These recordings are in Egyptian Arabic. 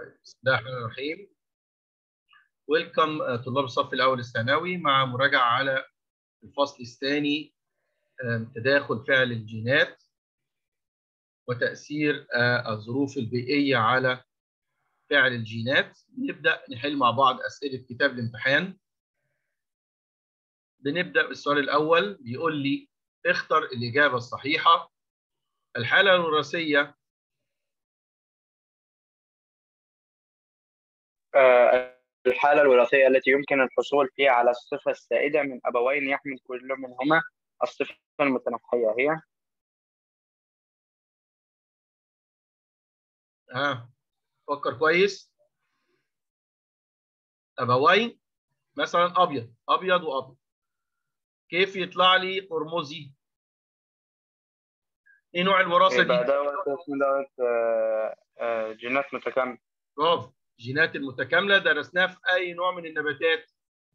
طيب بسم الله الرحمن الرحيم ويلكم طلاب الصف الاول الثانوي مع مراجعه على الفصل الثاني تداخل فعل الجينات وتاثير الظروف البيئيه على فعل الجينات نبدا نحل مع بعض اسئله كتاب الامتحان بنبدا بالسؤال الاول بيقول لي اختر الاجابه الصحيحه الحاله الوراثيه الحالة الوراثية التي يمكن الحصول فيها على الصفة السائدة من أبوين يحمل كل منهما الصفة المتنحية هي ها فكر كويس أبوين مثلا أبيض أبيض وأبيض كيف يطلع لي قرمزي؟ إيه نوع الوراثة يبقى دي؟ دوت اسمه دوت آه، آه، جينات متكاملة برافو الجينات المتكاملة درسناها في أي نوع من النباتات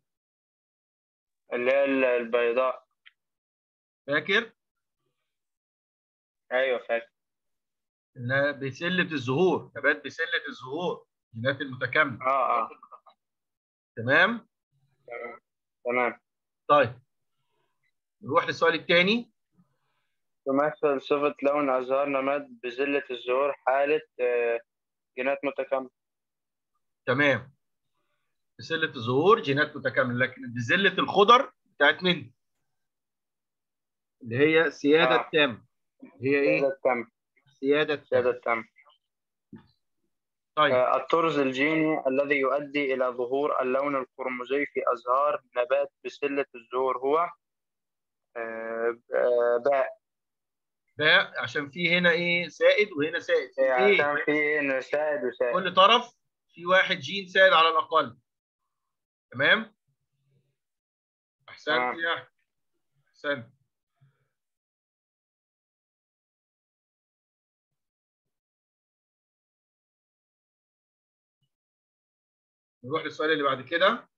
اللي هي ال- البيضاء فاكر؟ أيوه فاكر إنها بسلة الزهور نبات بسلة الزهور الجينات المتكاملة اه اه تمام؟ تمام طيب نروح للسؤال الثاني تمثل صفة لون أزهار نبات بزلة الزهور حالة آه، جينات متكاملة تمام بسلة الزهور جينات متكاملة لكن بزلة الخضر بتاعت مين؟ اللي هي سيادة آه. التام هي ايه؟ سيادة التم سيادة التام سيادة التم طيب آه، الطرز الجيني الذي يؤدي إلى ظهور اللون القرمزي في أزهار نبات بسلة الزهور هو آه، آه، باء باء عشان في هنا ايه سائد وهنا سائد في ايه؟ عشان في إنه سائد وسائد كل طرف في واحد جين سائد على الأقل تمام؟ أحسنت تمام. يا أحمد أحسنت نروح للسؤال اللي بعد كده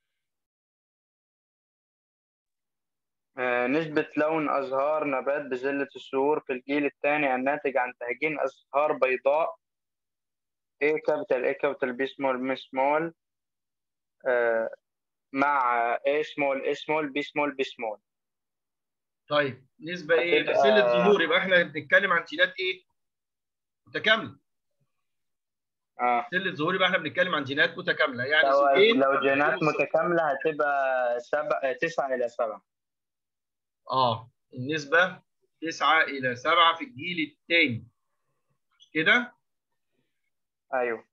آه، نسبة لون أزهار نبات بزلة الزهور في الجيل الثاني الناتج عن تهجين أزهار بيضاء A كابيتال A كابيتال B سمول M سمول آه، مع A سمول A سمول B سمول B سمول طيب نسبة ايه؟ هتبقى- بسلة ظهور يبقى احنا بنتكلم عن جينات ايه؟ متكاملة اه سلة ظهور يبقى احنا بنتكلم عن جينات متكاملة يعني لو زوجين لو جينات بيجيبوا صفر. متكاملة هتبقى سبع تسعة إلى سبعة اه النسبة 9 إلى 7 في الجيل الثاني مش كده؟ أيوه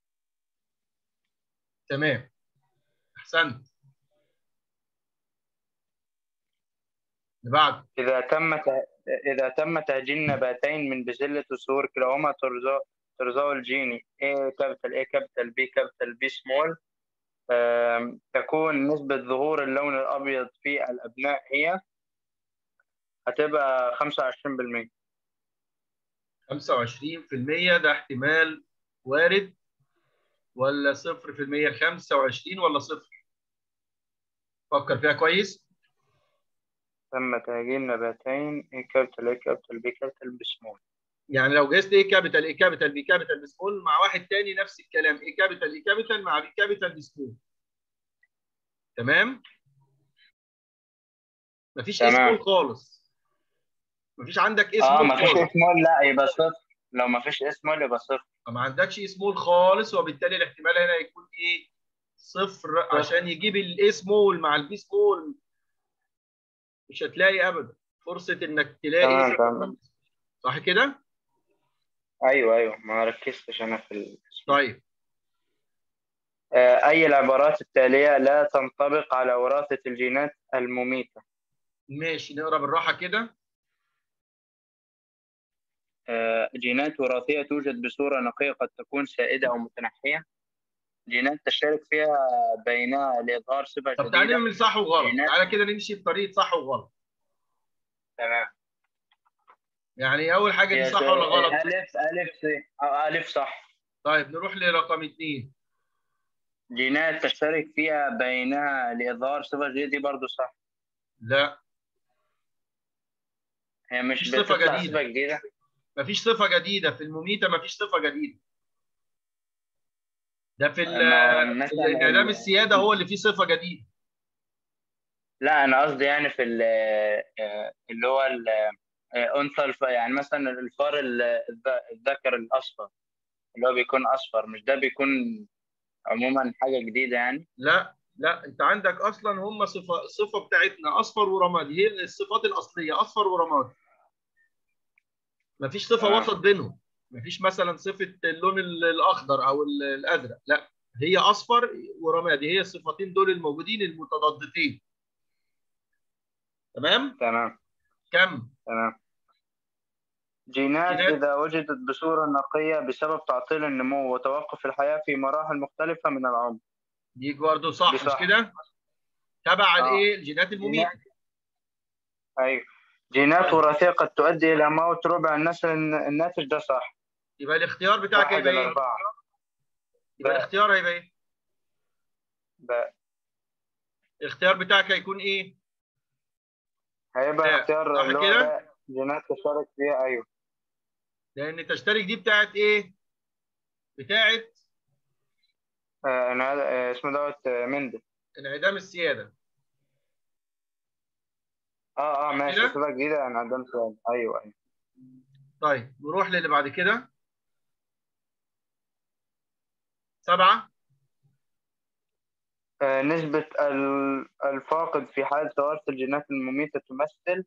تمام أحسنت اللي بعد إذا تم ته- إذا تم تهجين نباتين من بزلة الزهور كلاهما ترزو ترزو الجيني A كابيتال A كابيتال B كابيتال B سمول آم، تكون نسبة ظهور اللون الأبيض في الأبناء هي هتبقى 25% 25% ده احتمال وارد ولا 0% 25 ولا صفر؟ فكر فيها كويس تم تهجين نباتين A كابيتال A كابيتال B كابيتال B سمول يعني لو جهزت ايه كابيتال ايه كابيتال بي كابيتال بسمول مع واحد تاني نفس الكلام ايه كابيتال ايه كابيتال مع بي كابيتال بسمول تمام مفيش ايه تمام. سمول خالص مفيش عندك ايه اه سمول مفيش خالص اسمول لا يبقى صفر لو مفيش اسمول يبقى صفر ما عندكش ايه سمول خالص وبالتالي الاحتمال هنا يكون ايه صفر عشان يجيب الايه سمول مع البي سمول مش هتلاقي ابدا فرصه انك تلاقي تمام تمام صح كده ايوه ايوه ما ركزتش انا في ال... طيب آه، أي العبارات التالية لا تنطبق على وراثة الجينات المميتة ماشي نقرا بالراحه كده آه، جينات وراثية توجد بصورة نقية قد تكون سائدة أو متنحية جينات تشترك فيها بينها لإظهار صفة طب تعالى جديدة نعمل صح وغلط جينات. تعالى كده نمشي بطريقه صح وغلط تمام يعني اول حاجه دي هي صح زي- ولا غلط ألف ألف س أو ألف صح طيب نروح لرقم اثنين جينات تشترك فيها بينها لإظهار صفة جديدة دي برضه صح لا هي مش مش صفة بتطلع جديدة. صفة جديدة مفيش صفه جديده في المميته مفيش صفه جديده ده في ال- أنا مثلاً الانعدام ال- السياده هو اللي فيه صفه جديده لا انا قصدي يعني في ال- آه، اللي هو ال- آه، انثى الف... يعني مثلا الفار ال- الذ- الذكر الاصفر اللي هو بيكون اصفر مش ده بيكون عموما حاجه جديده يعني لا لا انت عندك اصلا هم صفه صفه بتاعتنا اصفر ورمادي هي الصفات الاصليه اصفر ورمادي مفيش صفه آه. وسط بينهم مفيش مثلا صفه اللون ال- الاخضر او ال- الازرق لا هي اصفر ورمادي هي الصفتين دول الموجودين المتضادتين تمام تمام كم تمام جينات جينات. إذا وجدت بصورة نقية بسبب تعطيل النمو وتوقف الحياة في مراحل مختلفة من العمر دي برضه صح دي مش صح. كده تبع آه. الايه الجينات المميته أيوة جينات وراثية قد تؤدي إلى موت ربع النسل الن- الناتج ده صح يبقى الاختيار بتاعك واحد هيبقى ايه الأربعة يبقى ب- الاختيار هيبقى ايه ب- الاختيار بتاعك هيكون ايه هيبقى لا، اختيار صح اللي هو كده؟ ده جينات تشترك فيها أيوة لان تشترك دي بتاعت ايه بتاعت آه أنا هذا- آه، اسمه دوت آه، مندل انعدام السياده اه اه ماشي كده؟ صفة جديدة أنا قدمت سؤال أيوة أيوة طيب نروح للي بعد كده سبعة آه، نسبة ال- الفاقد في حالة توارث الجينات المميتة تمثل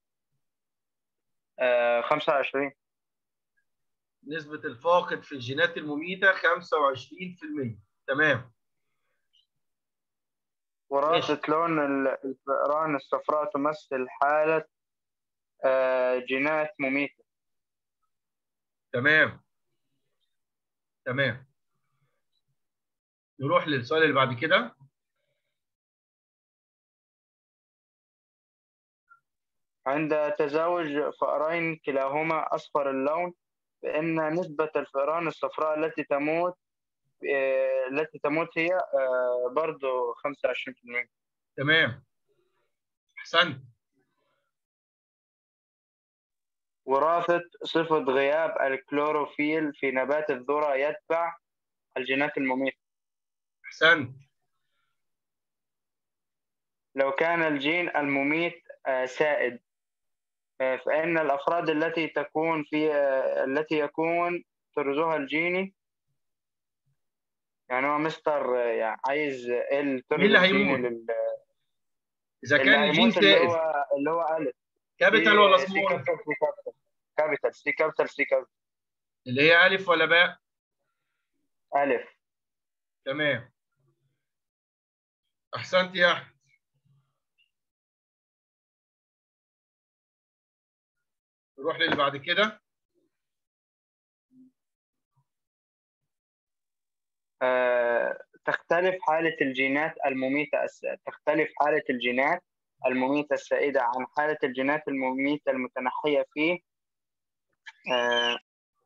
آه، 25 نسبة الفاقد في الجينات المميتة 25% تمام وراثة لون ال- الفئران الصفراء تمثل حالة آه، جينات مميتة تمام تمام نروح للسؤال اللي بعد كده عند تزاوج فأرين كلاهما أصفر اللون فإن نسبة الفئران الصفراء التي تموت آه، التي تموت هي آه، برضو 25% تمام احسنت وراثة صفة غياب الكلوروفيل في نبات الذرة يتبع الجينات المميتة احسنت لو كان الجين المميت آه، سائد آه، فإن الأفراد التي تكون في آه، التي يكون طرزها الجيني يعني هو مستر آه، يعني عايز الطرز مين اللي الجيني هيموت؟ لل- اذا اللي كان الجين هيموت اللي سائد هو اللي هو ألف كابيتال ولا سي سمول كابيتال سي كابيتال كابيتال سي كابيتال سي كابيتال اللي هي الف ولا باء ألف تمام احسنت يا احمد نروح للي بعد كده آه، تختلف حالة الجينات المميتة الس... تختلف حالة الجينات المميتة السائدة عن حالة الجينات المميتة المتنحية فيه آه،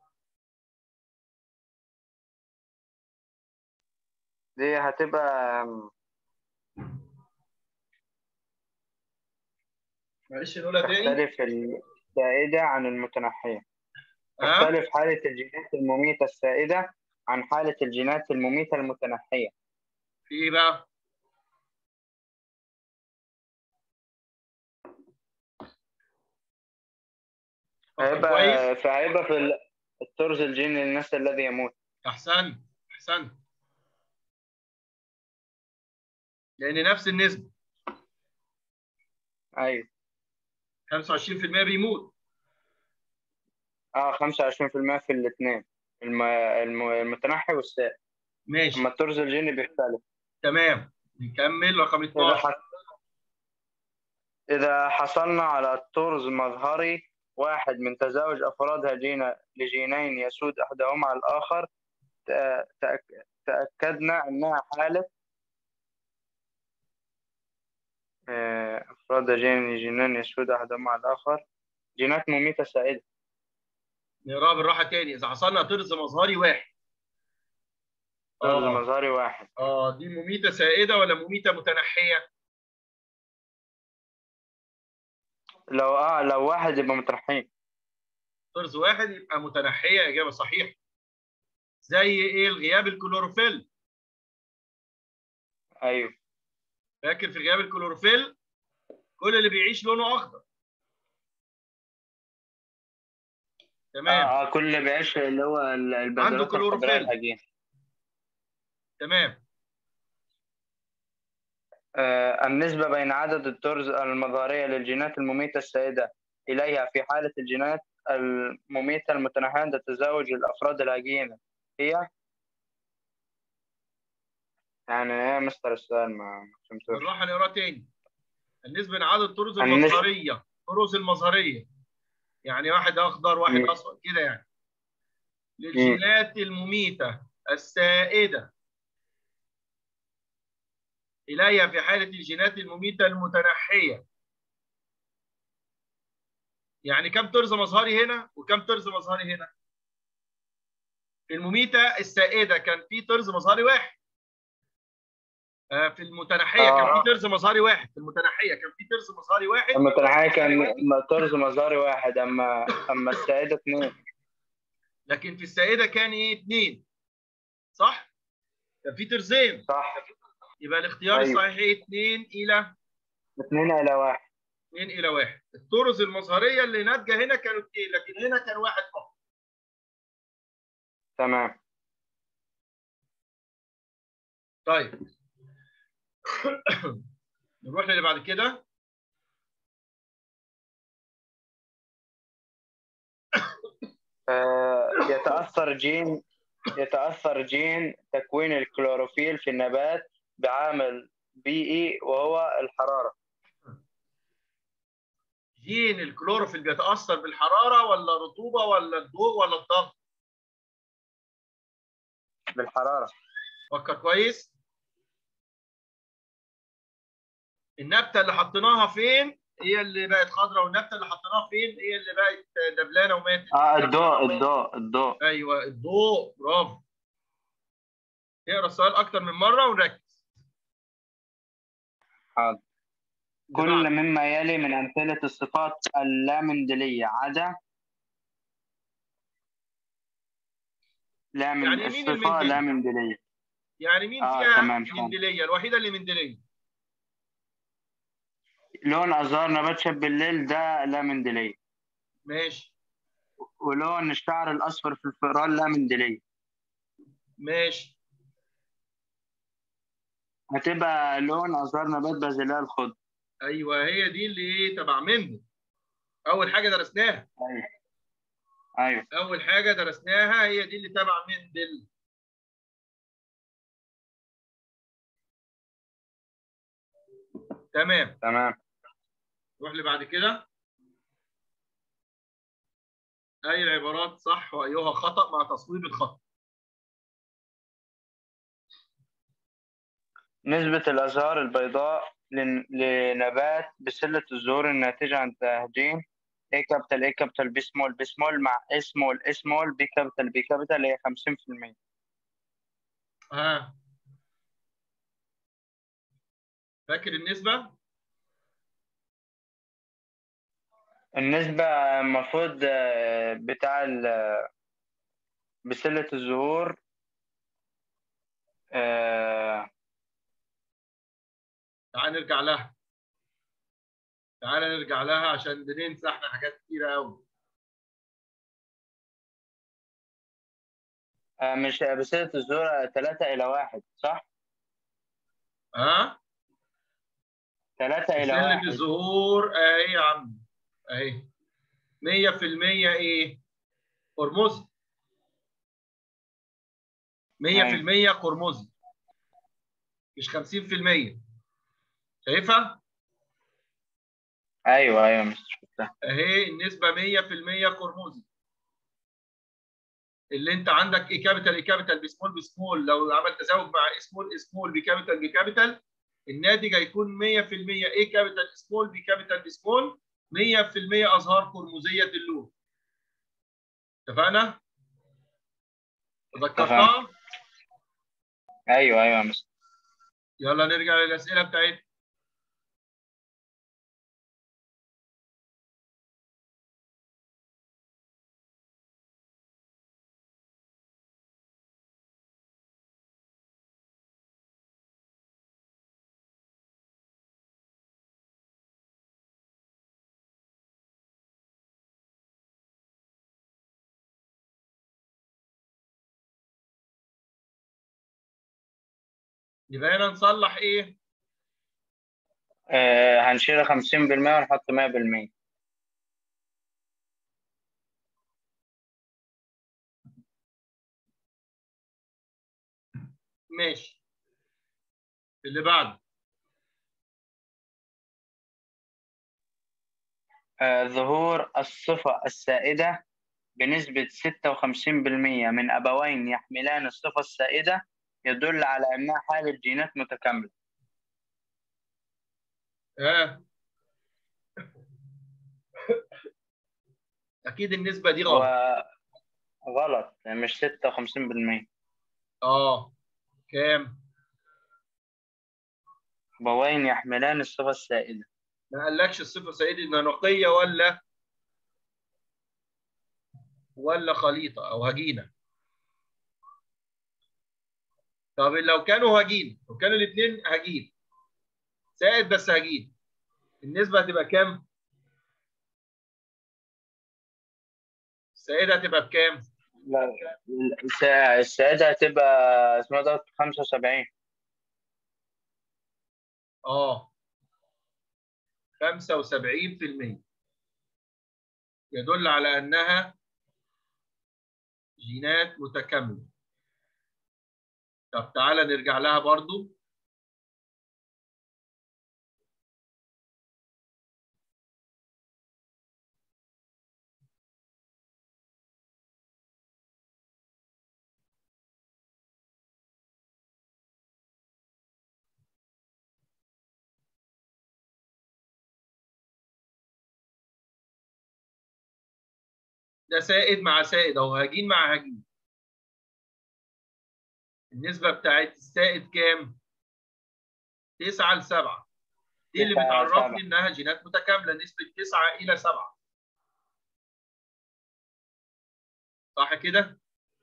دي هتبقى معلش نقولها تاني تختلف السائدة عن المتنحية ها تختلف حالة الجينات المميتة السائدة عن حالة الجينات المميتة المتنحية في ايه بقى فكر كويس هيبقى فهيبقى في ال- الطرز الجيني للنسل الذي يموت احسنت احسنت لان نفس النسبه أيوة 25% بيموت اه 25% في الاثنين الم... الم... المتنحي والسائد ماشي اما الطرز الجيني بيختلف تمام نكمل رقم إذا 12 ح... إذا حصلنا على طرز مظهري واحد من تزاوج أفرادها جين لجينين يسود أحدهما على الآخر تأ- تأك... تأكدنا أنها حالة آه، أفراد جين جينين يسود أحدهما على الآخر جينات مميتة سائدة نقراها بالراحه تاني اذا حصلنا طرز مظهري واحد طرز اه مظهري واحد اه دي مميته سائده ولا مميته متنحيه لو آه لو واحد يبقى متنحين طرز واحد يبقى متنحيه اجابه صحيحه زي ايه الغياب الكلوروفيل ايوه فاكر في غياب الكلوروفيل كل اللي بيعيش لونه اخضر تمام اه اه كل اللي بيعيش اللي هو ال- البذرات كلوروفيل. الخضراء الهجين تمام آه النسبة بين عدد الترز المظهرية للجينات المميتة السائدة إليها في حالة الجينات المميتة المتناهية عند تزاوج الأفراد الهجينة هي يعني ايه يا مستر السؤال ما ما فهمتوش بالراحه نقرا تاني النسبه بين عدد الطرز النسبة- المظهريه الطرز المظهريه يعني واحد اخضر واحد مم. اصفر كده يعني للجينات المميته السائده اليها في حاله الجينات المميته المتنحيه يعني كم طرز مظهري هنا وكم طرز مظهري هنا في المميته السائده كان في طرز مظهري واحد آه، في المتنحيه كان آه. في طرز مظهري واحد في المتنحيه كان في طرز مظهري واحد المتنحية كان م- طرز مظهري واحد أما أما السائدة اثنين لكن في السائده كان ايه اثنين صح كان في طرزين صح يبقى الاختيار أيوة. الصحيح ايه 2 الى اثنين إلى واحد 2 الى 1 الطرز المظهريه اللي ناتجه هنا كانوا اثنين لكن هنا كان واحد فقط تمام طيب نروح للي بعد كده آه يتأثر جين يتأثر جين تكوين الكلوروفيل في النبات بعامل بيئي وهو الحرارة جين الكلوروفيل بيتاثر بالحراره ولا الرطوبه ولا الضوء ولا الضغط بالحرارة فكر كويس النبته اللي حطيناها فين هي اللي بقت خضراء والنبته اللي حطيناها فين هي اللي بقت دبلانه وماتت اه الضوء الضوء الضوء ايوه الضوء برافو اقرا السؤال اكتر من مره ونركز حاضر كل مما يلي من أمثلة الصفات اللامندلية عدا لا من يعني مين الصفة المندلي؟ لامندلية يعني مين آه، فيها تمام، فهمت. مندليه الوحيده اللي مندليه لون أزهار نبات شاب بالليل ده لامندلية ماشي ولون الشعر الأصفر في الفئران لامندلية ماشي هتبقى لون أزهار نبات بازلاء الخضر ايوه هي دي اللي ايه تبع مندل اول حاجه درسناها أيوه أيوه اول حاجه درسناها هي دي اللي تبع مندل تمام تمام نروح اللي بعد كده اي العبارات صح وايها خطا مع تصويب الخطا نسبة الأزهار البيضاء لن- لنبات بسلة الزهور الناتجة عن تهجين A كابيتال A كابيتال B سمول B سمول مع A سمول A سمول B كابيتال B كابيتال هي 50% ها فاكر النسبه النسبة المفروض آه، بتاع ال- بسلة الزهور آه، تعال نرجع لها تعال نرجع لها عشان بننسى احنا حاجات كتيره قوي آه، مش بسلة الزهور 3 إلى 1 صح؟ ها 3 إلى سلة 1 الزهور اهي يا عم اهي 100% ايه قرمزي 100% قرمزي مش 50% شايفها أيوه أيوه مش شفتها اهي النسبه 100% قرمزي اللي انت عندك اي كابيتال اي كابيتال بسمول بسمول لو عمل تزاوج مع اي سمول اي سمول بكابيتال بكابيتال الناتج هيكون 100% اي كابيتال سمول بكابيتال بسمول 100% ازهار قرمزيه اللون اتفقنا؟ تذكرتها؟ أيوه أيوه مش يلا نرجع للاسئله بتاعتنا يبقى هنا نصلح ايه؟ آه هنشيل 50% ونحط 100% ماشي اللي بعده آه ظهور الصفة السائدة بنسبة 56% من أبوين يحملان الصفة السائدة يدل على أنها حالة جينات متكاملة ها اكيد النسبه دي هو غلط غلط مش 56% اه كام؟ أبوين يحملان الصفة السائدة ما قالكش الصفه سائده انها نقيه ولا ولا خليطه او هجينه طب لو كانوا هجين لو كانوا الاثنين هجين سائد بس هجين النسبه هتبقى كام؟ السائده هتبقى بكام؟ لا الس- السائدة هتبقى اسمها ده 75 اه 75% يدل على انها جينات متكامله طب تعالى نرجع لها برضو ده سائد مع سائد او هجين مع هجين النسبة بتاعت السائد كام؟ 9 ل 7 دي اللي تسعة بتعرفني سبعة. انها جينات متكاملة نسبة 9 إلى 7 صح كده؟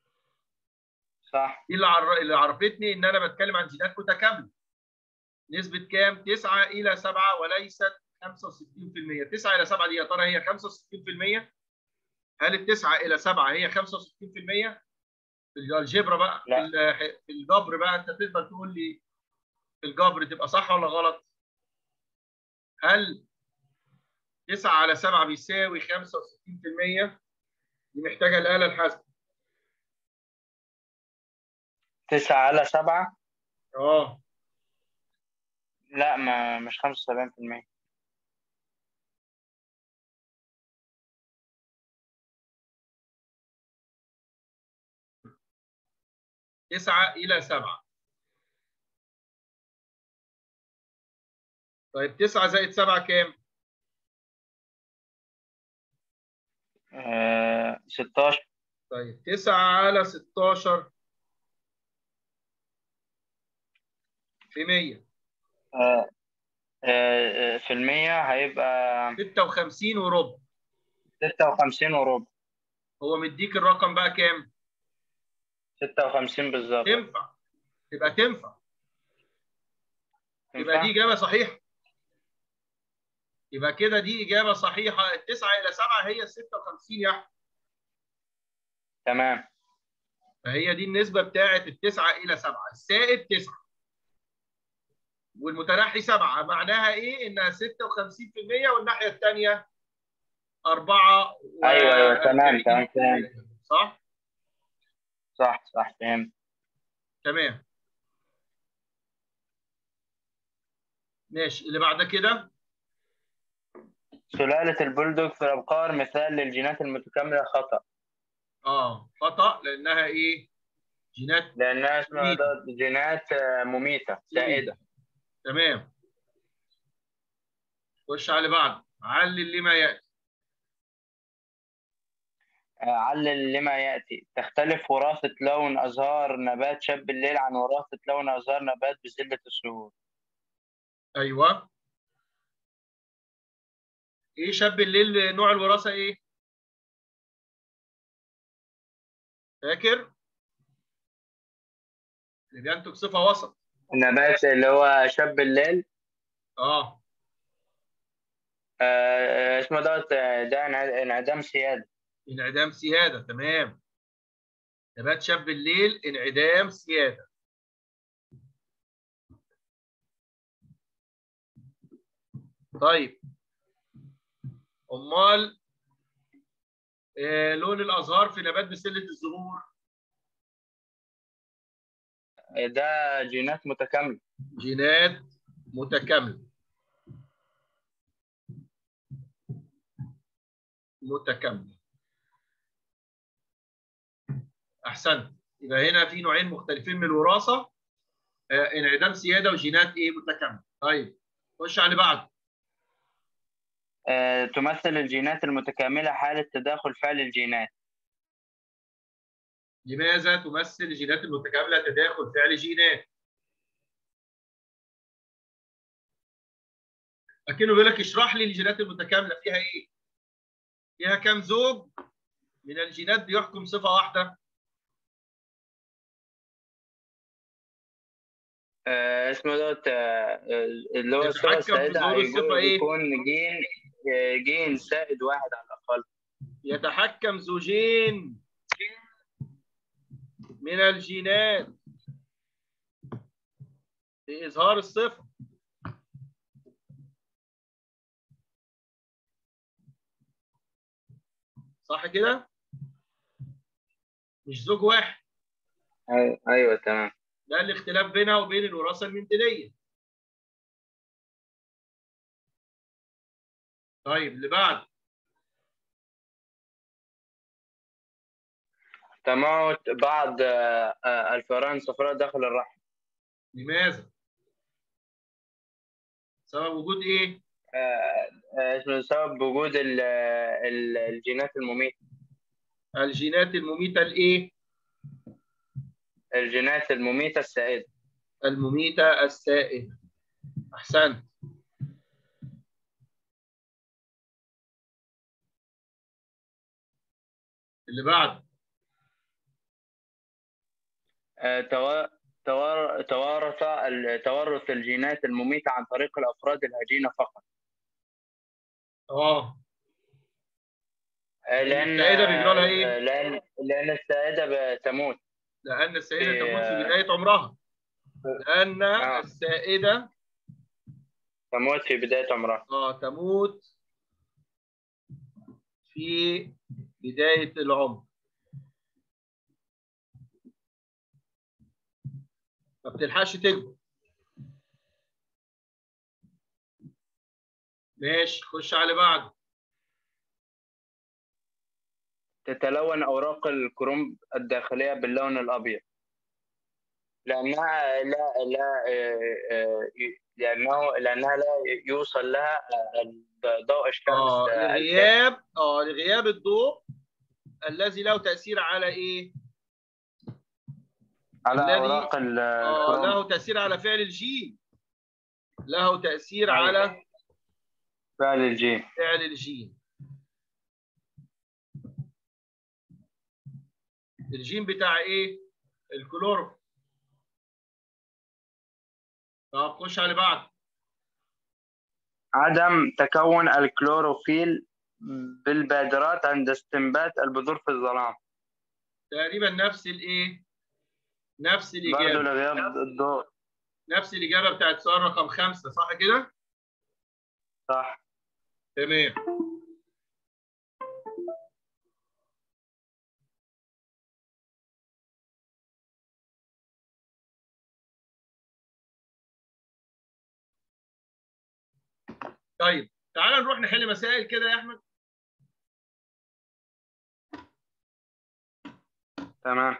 صح دي اللي عر... اللي عرفتني ان انا بتكلم عن جينات متكاملة نسبة كام؟ 9 إلى 7 وليست 65% 9 إلى 7 دي يا ترى هي 65%؟ هل التسعة إلى 7 هي 65%؟ في الجبر بقى في لا. ال- في الجبر بقى انت تقدر تقول لي في الجبر تبقى صح ولا غلط؟ هل 9 على 7 بيساوي 65%؟ دي محتاجة الآلة الحاسبة. 9 على 7 اه لا ما مش 75% 9 إلى 7 طيب 9 زائد 7 كام؟ آه 16 طيب 9 على 16 في 100 آه آه في المية هيبقى 56 وربع 56 وربع هو مديك الرقم بقى كام؟ 56 بالظبط تنفع تبقى تنفع يبقى ينفع؟ دي إجابة صحيحة يبقى كده دي إجابة صحيحة 9 إلى 7 هي 56 يا أحمد تمام فهي دي النسبة بتاعت التسعة إلى سبعة السائد تسعة والمتنحي سبعة معناها إيه؟ إنها 56% والناحية الثانية أربعة و أيوة، أيوة، تمام، تمام، 40%. فهمت. صح؟ صح صح فهمت تمام ماشي اللي بعد كده سلالة البولدوج في الأبقار مثال للجينات المتكاملة خطأ اه خطأ لأنها إيه؟ جينات لأنها اسمها مميتة. ده جينات آه، مميتة سائدة تمام خش على اللي بعده علل لما يأتي آه، علل لما يأتي تختلف وراثة لون أزهار نبات شاب الليل عن وراثة لون أزهار نبات بزلة الشهور أيوه إيه شاب الليل نوع الوراثة إيه؟ فاكر؟ اللي بينتج صفة وسط النبات اللي هو شاب الليل اه آه، آه، اسمه دوت آه، ده انع- انعدام سيادة انعدام سيادة تمام نبات شاب الليل انعدام سيادة طيب امال آه لون الازهار في نبات بسله الزهور ده جينات متكاملة جينات متكامله متكامله احسنت يبقى هنا في نوعين مختلفين من الوراثه آه انعدام سياده وجينات ايه متكامله طيب خش على اللي بعده آه، تمثل الجينات المتكاملة حالة تداخل فعل الجينات لماذا تمثل الجينات المتكامله تداخل فعل جينات اكنه بيقول لك اشرح لي الجينات المتكامله فيها ايه فيها كم زوج من الجينات بيحكم صفه واحده آه، اسمه دوت آه، اللي هو الصفة يتحكم في السائدة ظهور الصفة هيكون إيه؟ يكون جين آه، جين سائد واحد على الأقل يتحكم زوجين من الجينات في إظهار الصفة صح كده؟ مش زوج واحد أيوة- أيوه تمام ده الاختلاف بينها وبين الوراثة المنتلية طيب اللي بعد تموت بعض آه، آه، الفئران الصفراء داخل الرحم لماذا؟ سبب وجود ايه؟ آه، آه، اسمه سبب وجود ال- ال- الجينات المميتة الجينات المميتة الايه؟ الجينات المميتة السائدة المميتة السائدة أحسنت اللي بعد آه، توا- توار- توارث ال- توارث الجينات المميتة عن طريق الأفراد الهجينة فقط اه آه، لأن السائدة بيجرى لها إيه؟ آه، لأن لأن السائدة بتموت لأن السائدة إيه. تموت في بداية عمرها لأن آه. السائدة تموت في بداية عمرها اه تموت في بداية العمر ما بتلحقش تكبر ماشي خش على اللي بعده تتلون أوراق الكروم الداخلية باللون الأبيض لأنها لا لا آه، آه، لأنه لأنها لا يوصل لها آه، ضوء الشمس اه آه، لغياب اه لغياب الضوء الذي له تأثير على ايه؟ على الذي- أوراق ال- اه الكروم له تأثير على فعل الجين له تأثير أيوة. على فعل الجين فعل الجين الجين بتاع ايه؟ الكلورو طب خش على اللي بعد عدم تكون الكلوروفيل بالبادرات عند استنبات البذور في الظلام تقريبا نفس الايه؟ نفس برضه الإجابة لغياب الضوء نفس الإجابة بتاعت سؤال رقم خمسة صح كده؟ صح تمام طيب تعال نروح نحل مسائل كده يا احمد تمام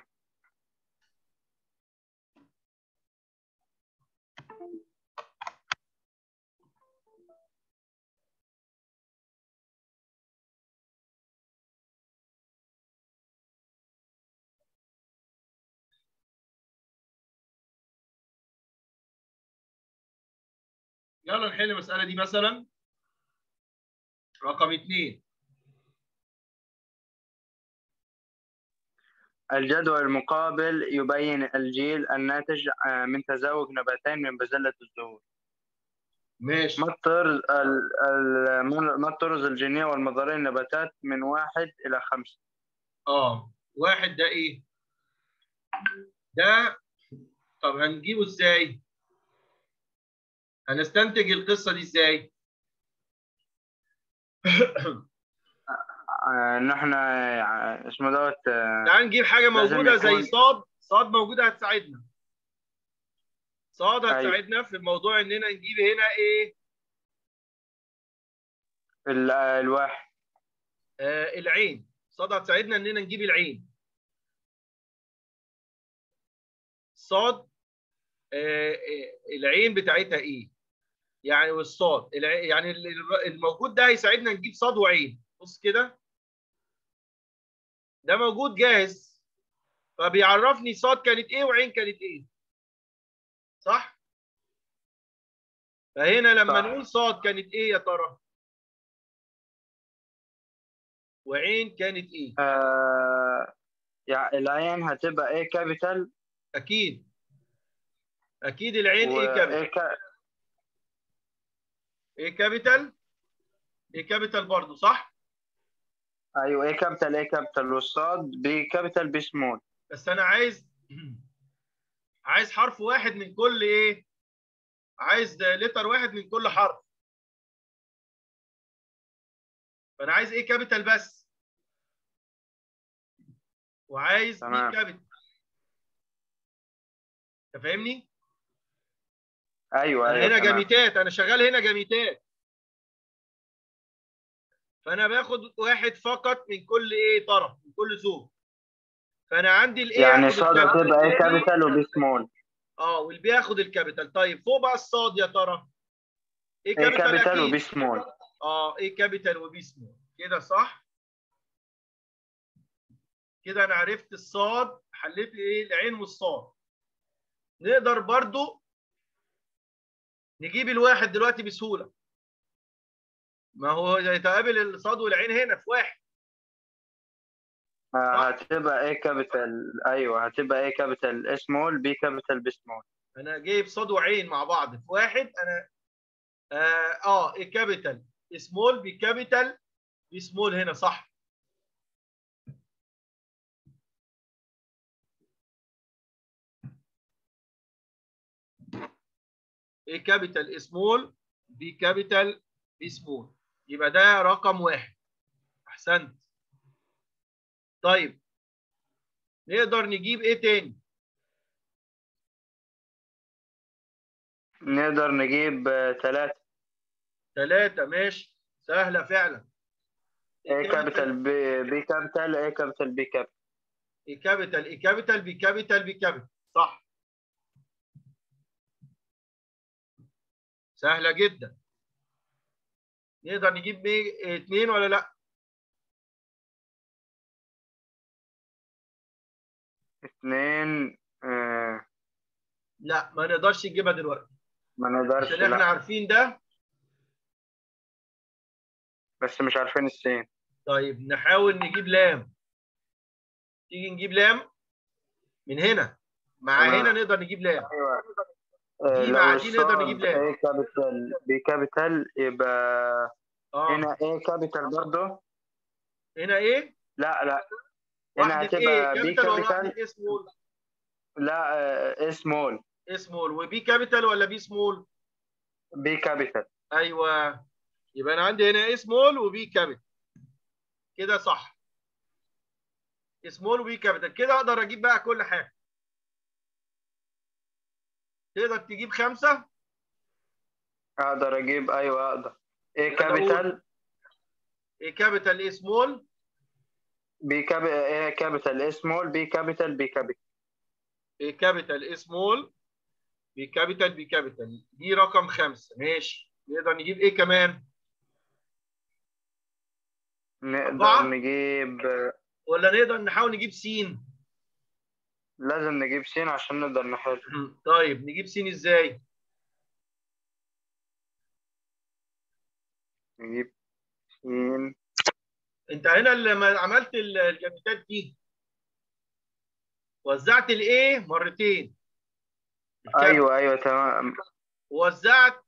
يلا نحل المسألة دي مثلا رقم اثنين الجدول المقابل يبين الجيل الناتج آه، من تزاوج نباتين من بذلة الزهور ماشي ما الطرز ال- ال- ما الطرز الجينية والمظهرية النباتات من واحد إلى خمسة اه واحد ده ايه؟ ده طب هنجيبه ازاي؟ هنستنتج القصة دي ازاي؟ آه، ان احنا آه، اسمه دوت آه، تعال نجيب حاجه لازم موجوده زي يكون- صاد صاد موجوده هتساعدنا صاد أيوة. هتساعدنا في موضوع اننا نجيب هنا ايه ال- آه، الواحد آه العين صاد هتساعدنا اننا نجيب العين صاد آه آه، العين بتاعتها ايه يعني والصاد الع- يعني ال- ال- الموجود ده هيساعدنا نجيب صاد وعين بص كده ده موجود جاهز فبيعرفني صاد كانت ايه وعين كانت ايه صح فهنا لما صح. نقول صاد كانت ايه يا ترى وعين كانت ايه آه، يعني العين هتبقى ايه كابيتال اكيد اكيد العين ايه كابيتال وايه كا- ايه كابيتال ايه كابيتال برضه صح ايوه ايه كابيتال ايه كابيتال والصاد بي كابيتال بي سمول بس انا عايز عايز حرف واحد من كل ايه عايز لتر واحد من كل حرف فانا عايز ايه كابيتال بس وعايز بي تمام. كابيتال انت فاهمني ايوه انا ايوه هنا تمام. جاميتات انا شغال هنا جاميتات فانا باخد واحد فقط من كل ايه طرف من كل زوج فانا عندي الايه يعني ياخد صاد الكابيتال هتبقى ايه التاني. كابيتال وبي سمول اه والبي ياخد الكابيتال طيب فوق بقى الصاد يا ترى ايه ايه كابيتال كابيتال اكيد وبي سمول اه ايه كابيتال وبي سمول كده صح كده انا عرفت الصاد حليت ايه العين والصاد نقدر برضو نجيب الواحد دلوقتي بسهوله ما هو يتقابل الصاد والعين هنا في واحد آه، هتبقى ايه كابيتال ايوه هتبقى ايه كابيتال ايه سمول بي كابيتال بي سمول انا جايب صاد وعين مع بعض في واحد انا اه, آه ايه كابيتال سمول بي كابيتال بي سمول هنا صح ايه كابيتال سمول بي كابيتال بي سمول يبقى ده رقم واحد احسنت طيب نقدر نجيب ايه تاني نقدر نجيب ثلاثة ثلاثة ماشي سهلة فعلا ايه كابيتال بي بي كابيتال ايه كابيتال بي كابيتال ايه كابيتال ايه كابيتال بي كابيتال بي كابيتال صح سهلة جدا نقدر نجيب بيه اتنين ولا لا اثنين آه لا ما نقدرش نجيبها دلوقتي ما نقدرش عشان احنا لا عارفين ده بس مش عارفين السين طيب نحاول نجيب لام تيجي نجيب لام من هنا مع تمام. هنا نقدر نجيب لام ايوه آه، دي لو مع دي نقدر الصاد نجيب لام. ايه كابيتال بي كابيتال يبقى اه هنا ايه كابيتال برضه هنا ايه لا لا هنا واحدة ايه هتبقى بي كابيتال ولا كابيتال واحدة ايه سمول لا آه، ايه سمول ايه سمول وبي كابيتال ولا بي سمول بي كابيتال ايوه يبقى انا عندي هنا ايه سمول وبي كابيتال كده صح سمول وبي كابيتال كده اقدر اجيب بقى كل حاجه تقدر تجيب خمسه اقدر اجيب ايوه اقدر ايه يلا كابيتال ايه كابيتال ايه سمول بي كابي ايه كابيتال ايه سمول بي كابيتال بي كابيتال ايه كابيتال ايه سمول بي كابيتال بي كابيتال دي رقم خمسه ماشي نقدر نجيب ايه كمان نقدر أربعة؟ نجيب ولا نقدر نحاول نجيب سين لازم نجيب سين عشان نقدر نحل طيب نجيب سين ازاي نجيب سين انت هنا لما عملت ال- الجاميتات دي وزعت الايه مرتين الكام؟ ايوه ايوه تمام وزعت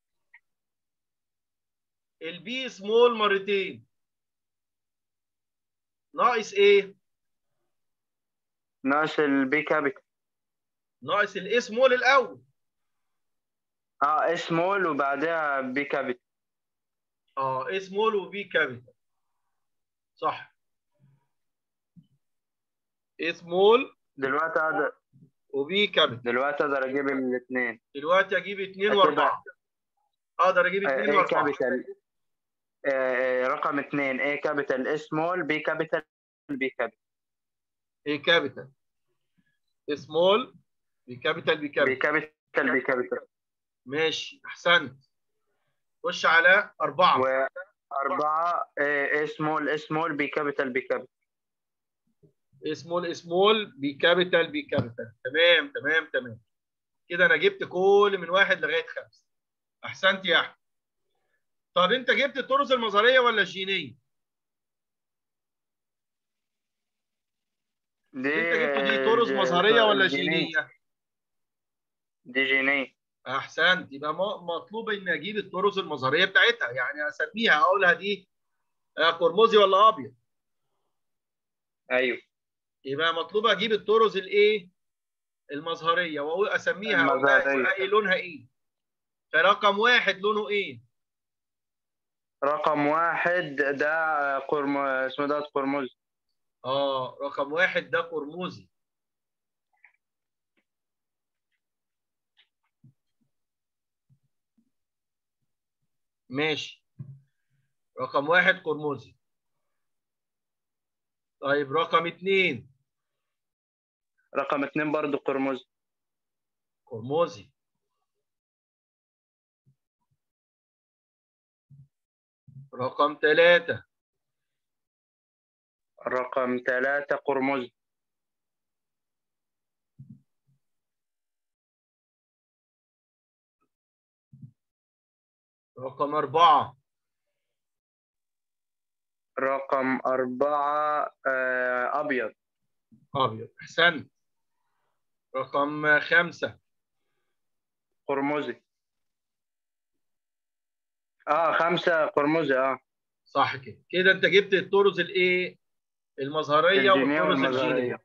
البي سمول مرتين ناقص ايه ناقص البي كابيتال ناقص الاي سمول الاول اه ايه سمول وبعدها بي كابيتال اه اي سمول وبي كابيتال صح اي سمول دلوقتي اقدر وبي كابيتال دلوقتي اقدر اجيب الاثنين دلوقتي اجيب اثنين كده. واربعه اقدر اجيب اثنين اي واربعه كابيتال آه، رقم اثنين اي كابيتال اي سمول بي كابيتال بي كابيتال اي كابيتال اي سمول بي كابيتال بي بي كابيتال كابيتال بي كابيتال ماشي احسنت خش على اربعه وأربعة اي سمول اي سمول بي كابيتال بي كابيتال اي سمول اي سمول بي كابيتال بي كابيتال تمام تمام تمام كده انا جبت كل من واحد لغايه خمسه احسنت يا احمد طب انت جبت الطرز المظهريه ولا الجينيه؟ دي انت جبت دي طرز مظهريه ولا جينيه؟ دي جينية احسنت يبقى م- مطلوب اني اجيب الطرز المظهريه بتاعتها يعني اسميها اقولها دي آه، قرمزي ولا ابيض ايوه يبقى مطلوب اجيب الطرز الايه المظهريه واقول اسميها أقول لها- المظهرية. أقول لها ايه لونها ايه فرقم واحد لونه ايه رقم واحد ده قرم اسمه ده قرمز اه رقم واحد ده قرمزي ماشي رقم واحد قرمزي طيب رقم اتنين رقم اتنين برضو قرمز قرمزي رقم ثلاثة رقم ثلاثة قرمز رقم أربعة رقم أربعة آه، أبيض أبيض أحسنت رقم خمسة قرمزي اه خمسة قرمزي اه صح كده كده أنت جبت الطرز الإيه المظهرية الجينية والطرز والمظهرية. الجينية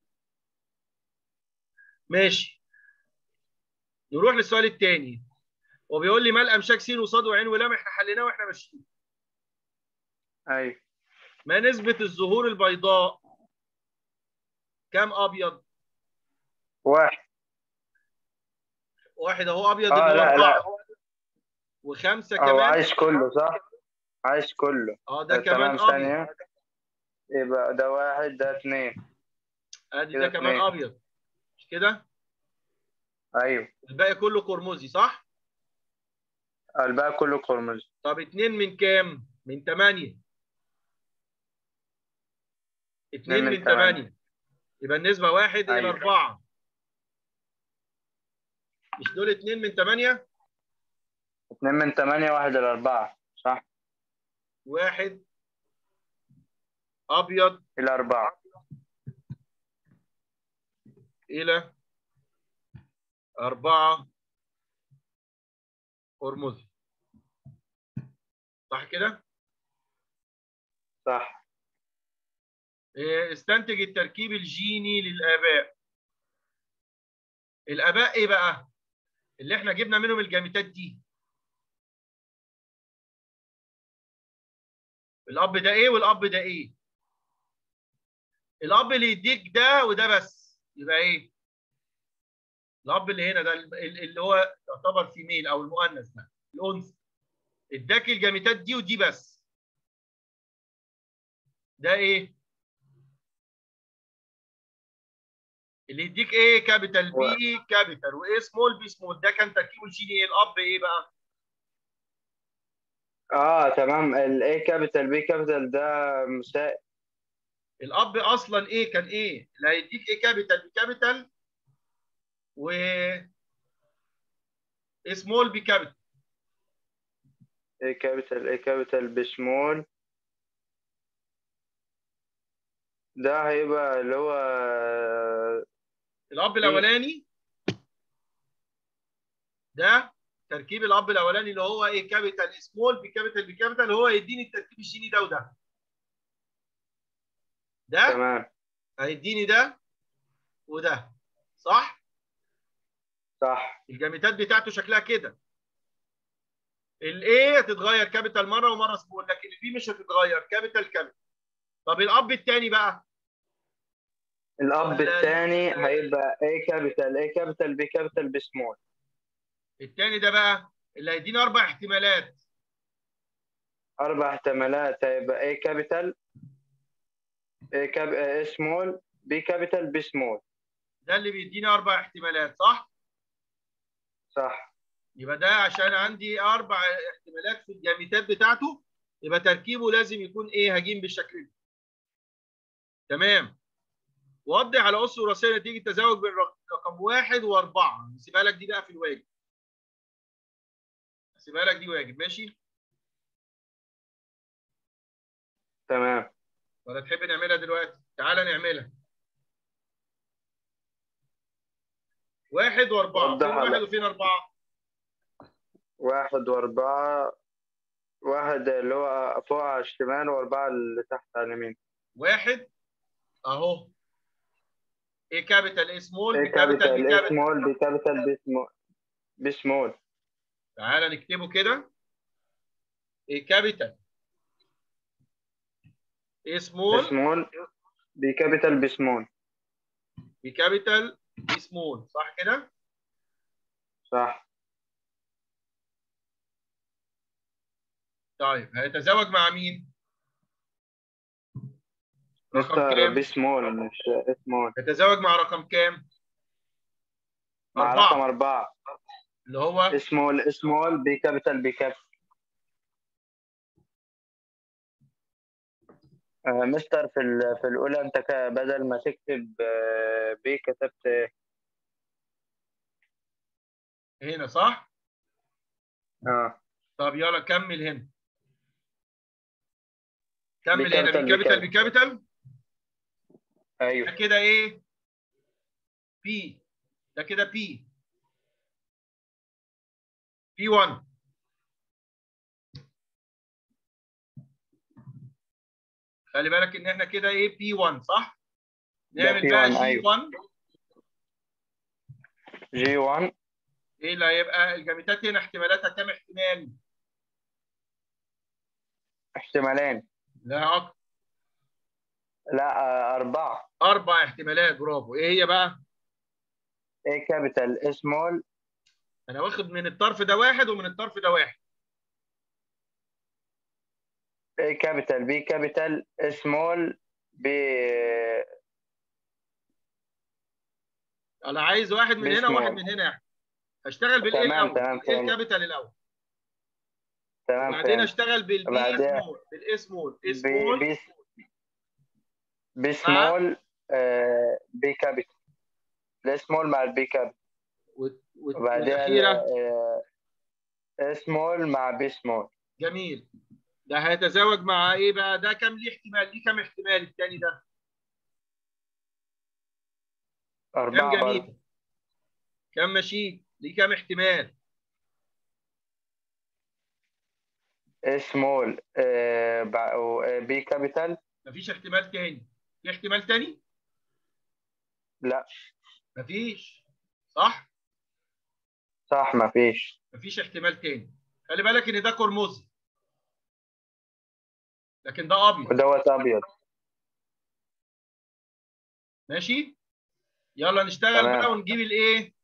ماشي نروح للسؤال الثاني وبيقول لي ما الأمشاك س وصاد وعين ولام احنا حليناه واحنا ماشيين ايوه ما نسبة الزهور البيضاء كام أبيض؟ واحد واحد أهو أبيض اه اللي هو لا لا أربعة وخمسة هو كمان عايش كله صح عايش كله اه ده تمام كمان أبيض ثانية يبقى ده واحد ده اثنين ادي كده ده كمان اتنين. ابيض مش كده ايوه الباقي كله قرمزي صح الباقي كله قرمز طب اتنين من كام من تمانية اتنين من من تمانية. تمانية يبقى النسبة واحد إلى أيوة. أربعة مش دول اتنين من تمانية اتنين من تمانية واحد إلى أربعة صح واحد أبيض إلى أربعة إلى أربعة قرمزي صح كده؟ صح إيه، استنتج التركيب الجيني للآباء الآباء إيه بقى؟ اللي إحنا جبنا منهم الجاميتات دي الأب ده إيه والأب ده إيه؟ الأب اللي يديك ده وده بس يبقى إيه؟ الأب اللي هنا ده اللي هو يعتبر فيميل أو المؤنث ده الأنثى اداك الجاميتات دي ودي بس ده إيه؟ اللي يديك ايه كابيتال بي كابيتال وايه سمول بي سمول ده كان تركيبه الجيني ايه الاب ايه بقى اه تمام الاي كابيتال بي كابيتال ده مساء الاب اصلا ايه كان ايه اللي هيديك ايه كابيتال بي كابيتال و سمول بي كابيتال اي كابيتال اي كابيتال بسمول ده هيبقى اللي هو الاب الاولاني ده تركيب الاب الاولاني اللي هو ايه كابيتال سمول بي كابيتال بي كابيتال هو يديني التركيب الجيني ده وده ده تمام هيديني ده وده صح صح الجاميتات بتاعته شكلها كده الاي هتتغير كابيتال مره ومره سمول لكن البي مش هتتغير كابيتال كابيتال طب الاب الثاني بقى الاب ولا الثاني ال- هيبقى A كابيتال A كابيتال B كابيتال B سمول الثاني ده بقى اللي هيدينا اربع احتمالات اربع احتمالات هيبقى A كابيتال A كاب A سمول B كابيتال B سمول ده اللي بيدينا اربع احتمالات صح صح يبقى ده عشان عندي اربع احتمالات في الجاميتات بتاعته يبقى تركيبه لازم يكون ايه هجين بالشكل ده تمام وضح على اس وراثيه نتيجه تزاوج بين رق- رقم واحد واربعه نسيبها لك دي بقى في الواجب نسيبها لك دي واجب ماشي تمام ولا تحب نعملها دلوقتي تعالى نعملها واحد واربعه وضح فين على- واحد وفين اربعه واحد وأربعة واحد اللي هو فوق على الشمال وأربعة اللي تحت على اليمين واحد اهو ايه كابيتال ايه سمول A بي كابيتال بي كابيتال A كابيتال سمول B كابيتال B سمول B سمول تعالى نكتبه كده ايه كابيتال ايه B سمول سمول B كابيتال B سمول بي كابيتال بي سمول صح كده صح طيب هيتزوج مع مين رقم مستر كام B سمول مش A سمول هيتزوج مع رقم كام مع أربعة. رقم أربعة اللي هو سمول سمول B كابيتال B كابيتال آه، مستر في ال- في الأولى أنت ك- بدل ما تكتب آه، B كتبت إيه؟ هنا صح اه طب يلا كمل هنا كمل بي هنا بي كابيتال، بي كابيتال بي كابيتال ده أيوه كده ايه بي ده كده بي بي 1 خلي بالك ان احنا كده ايه بي 1 صح ده نعمل بقى P1 جي أيوه. 1 جي 1 ايه اللي هيبقى الجاميتات هنا احتمالاتها كام احتمال احتمالين لا اكتر لا آه، أربعة اربع احتمالات برافو ايه هي بقى A كابيتال A سمول انا واخد من الطرف ده واحد ومن الطرف ده واحد A كابيتال B كابيتال A سمول B انا عايز واحد من بي هنا وواحد سمول. من هنا هشتغل بالايه تمام، الاول تمام، ايه تمام. الكابيتال الاول تمام وبعدين فهمت. اشتغل بالبي وبعدين- سمول بالاي سمول اي B سمول B B سمول آه، B كابيتال A سمول مع البي كابيتال وت- وت- وبعدين والاخيره آه، A سمول مع B سمول جميل ده هيتزاوج مع ايه بقى ده كام ليه احتمال ليه كام احتمال الثاني ده كام أربعة جميل برضه كام ماشي ليه كام احتمال A سمول آه، بع- و- آه، B كابيتال مفيش احتمال تاني في احتمال تاني لا مفيش صح صح مفيش مفيش احتمال تاني خلي بالك ان ده قرمزي لكن ده ابيض ودوت أبيض ماشي يلا نشتغل تمام. بقى ونجيب الايه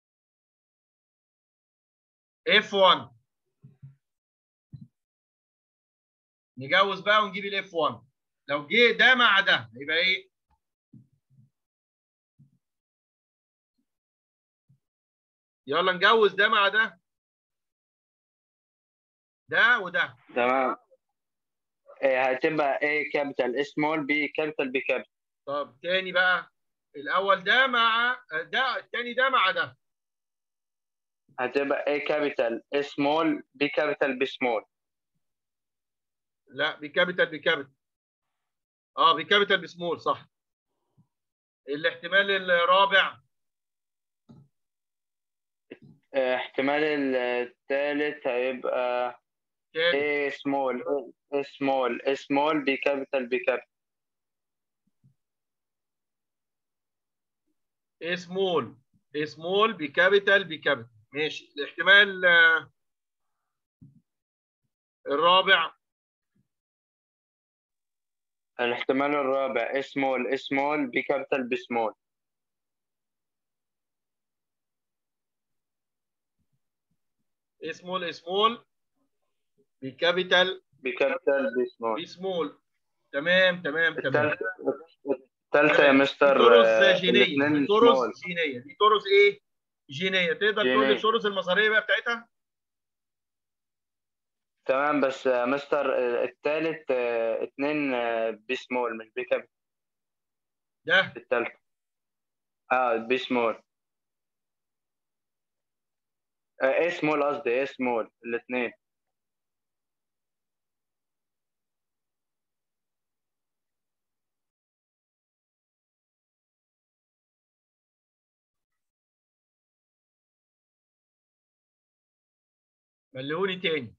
F1 نجوز بقى ونجيب الاف 1 لو جه ده مع ده هيبقى ايه يلا نجوز ده مع ده ده وده تمام إيه، هتبقى A كابيتال A سمول B كابيتال B كابيتال طب تاني بقى الاول ده مع ده التاني ده مع ده هتبقى A كابيتال A سمول B كابيتال B سمول لا بكابيتال بكابيتال اه بكابيتال بسمول صح الاحتمال الرابع إيه، احتمال الثالث هيبقى تاني A سمول A سمول A سمول B كابيتال B كابيتال ايه سمول ايه سمول بكابيتال بكابيتال ماشي الاحتمال آه، الرابع الاحتمال الرابع سمول سمول بي كابيتال بي سمول سمول سمول بكابيتال بي كابيتال بي سمول بي سمول تمام تمام تمام التالتة التالتة يا مستر طرز آه، جينيه الاتنين دي طرز سمول جينيه دي طرز ايه؟ جينيه تقدر تقول لي جينية. الطرز المساريه بقى بتاعتها؟ تمام بس يا مستر آه، التالت آه، اتنين آه، بي سمول مش بي كابيتال ده التالتة اه بي سمول آه، ايه سمول قصدي ايه سمول الاتنين ملوني تاني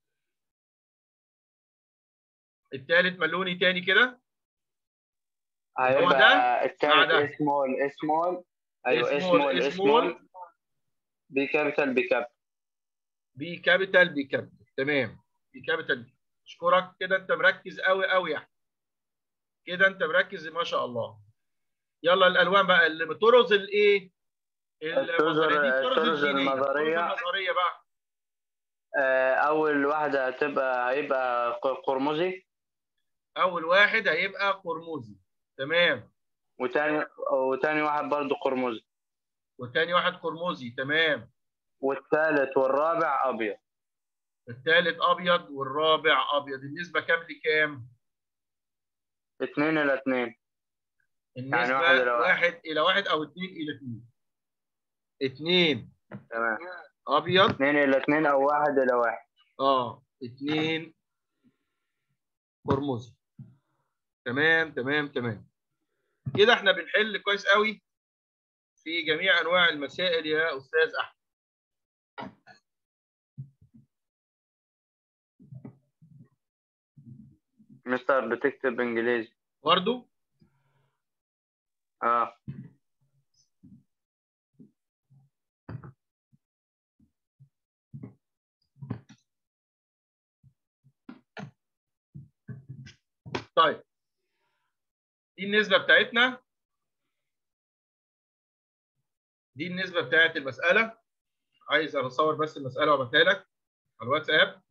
التالت ملوني تاني كده ده؟ هيبقى مع التالت ده. ايه سمول ايه سمول ايوه ايه سمول سمول ايه إيه سمول سمول بي كابيتال بي كابيتال بي كابيتال بي كابيتال تمام بي كابيتال اشكرك كده انت مركز قوي قوي يا احمد كده انت مركز ما شاء الله يلا الالوان بقى اللي بترز الايه المظهريه دي الطرز الطرز الجينيه الطرز المظهرية. المظهريه بقى آه، اول واحدة هتبقى هيبقى ق- قرمزي اول واحد هيبقى قرمزي تمام وتاني وتاني واحد برضو قرمزي والتاني واحد قرمزي تمام والثالث والرابع ابيض الثالث ابيض والرابع ابيض النسبه كام لكام اتنين الى اتنين النسبه واحد إلى واحد. واحد الى واحد او اثنين الى اثنين اثنين تمام ابيض اتنين الى اتنين او واحد الى واحد اه اثنين قرمزي تمام تمام تمام كده احنا بنحل كويس قوي في جميع انواع المسائل يا استاذ احمد مستر بتكتب انجليزي برضو اه طيب دي النسبه بتاعتنا دي النسبه بتاعت المساله عايز اصور بس المساله وابعتها لك على الواتساب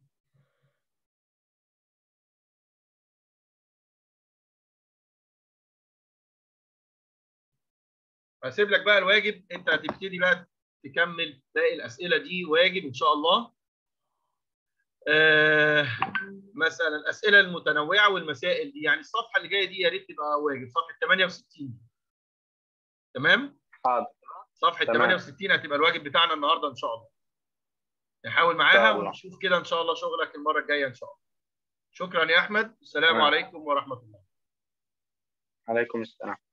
هسيب لك بقى الواجب انت هتبتدي بقى تكمل باقي الاسئله دي واجب ان شاء الله آه مثلا الاسئله المتنوعه والمسائل دي يعني الصفحه اللي جايه دي يا ريت تبقى واجب صفحه 68 تمام حاضر صفحه تمام. 68 هتبقى الواجب بتاعنا النهارده ان شاء الله نحاول معاها شاء الله. ونشوف كده ان شاء الله شغلك المره الجايه ان شاء الله شكرا يا احمد السلام تمام. عليكم ورحمه الله عليكم السلام